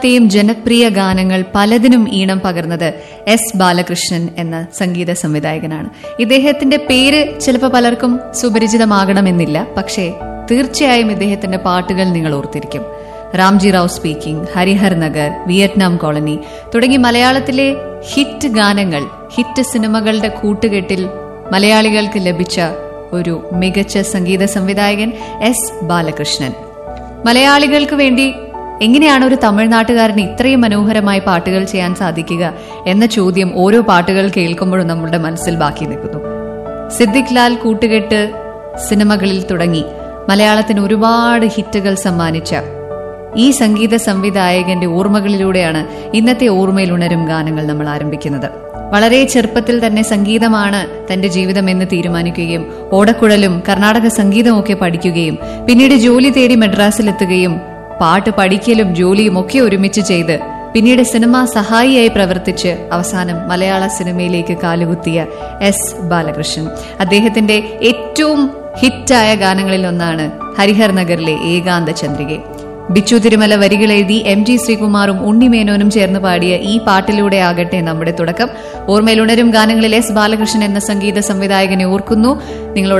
ത്തെയും ജനപ്രിയ ഗാനങ്ങൾ പലതിനും ഈണം പകർന്നത് എസ് ബാലകൃഷ്ണൻ എന്ന സംഗീത സംവിധായകനാണ് ഇദ്ദേഹത്തിന്റെ പേര് ചിലപ്പോൾ പലർക്കും സുപരിചിതമാകണമെന്നില്ല പക്ഷേ തീർച്ചയായും ഇദ്ദേഹത്തിന്റെ പാട്ടുകൾ നിങ്ങൾ ഓർത്തിരിക്കും Ramji Rao speaking Harihar Nagar Vietnam colony തുടങ്ങി മലയാളത്തിലെ ഹിറ്റ് ഗാനങ്ങൾ ഹിറ്റ് സിനിമകളുടെ കൂട്ടുകെട്ടിൽ മലയാളികൾക്ക് ലഭിച്ച ഒരു മികച്ച സംഗീത സംവിധായകൻ എസ് ബാലകൃഷ്ണൻ മലയാളികൾക്ക് വേണ്ടി എങ്ങനെയാണ് ഒരു തമിഴ്നാട്ടുകാരന് ഇത്രയും മനോഹരമായി പാട്ടുകൾ ചെയ്യാൻ സാധിക്കുക എന്ന ചോദ്യം ഓരോ പാട്ടുകൾ കേൾക്കുമ്പോഴും നമ്മളുടെ മനസ്സിൽ ബാക്കി നിൽക്കുന്നു സിദ്ദിഖ് ലാൽ കൂട്ടുകെട്ട് സിനിമകളിൽ തുടങ്ങി മലയാളത്തിന് ഒരുപാട് ഹിറ്റുകൾ സമ്മാനിച്ച ഈ സംഗീത സംവിധായകന്റെ ഓർമ്മകളിലൂടെയാണ് ഇന്നത്തെ ഓർമ്മയിൽ ഉണരും ഗാനങ്ങൾ നമ്മൾ ആരംഭിക്കുന്നത് വളരെ ചെറുപ്പത്തിൽ തന്നെ സംഗീതമാണ് തന്റെ ജീവിതം എന്ന് തീരുമാനിക്കുകയും ഓടക്കുഴലും കർണാടക സംഗീതമൊക്കെ പഠിക്കുകയും പിന്നീട് ജോലി തേടി മദ്രാസിലെത്തുകയും പാട്ട് പഠിക്കലും ജോലിയും ഒക്കെ ഒരുമിച്ച് ചെയ്ത് പിന്നീട് സിനിമാ സഹായിയായി പ്രവർത്തിച്ച് അവസാനം മലയാള സിനിമയിലേക്ക് കാലുകുത്തിയ എസ് ബാലകൃഷ്ണൻ അദ്ദേഹത്തിന്റെ ഏറ്റവും ഹിറ്റായ ഗാനങ്ങളിൽ ഒന്നാണ് ഹരിഹർ നഗറിലെ ഏകാന്ത ചന്ദ്രികെ ബിച്ചു തിരുമല വരികൾ എഴുതി എം ജി ശ്രീകുമാറും ഉണ്ണിമേനോനും ചേർന്ന് പാടിയ ഈ പാട്ടിലൂടെ ആകട്ടെ നമ്മുടെ തുടക്കം ഓർമ്മയിൽ ഉണരും ഗാനങ്ങളിൽ എസ് ബാലകൃഷ്ണൻ എന്ന സംഗീത സംവിധായകനെ ഓർക്കുന്നു നിങ്ങളോട്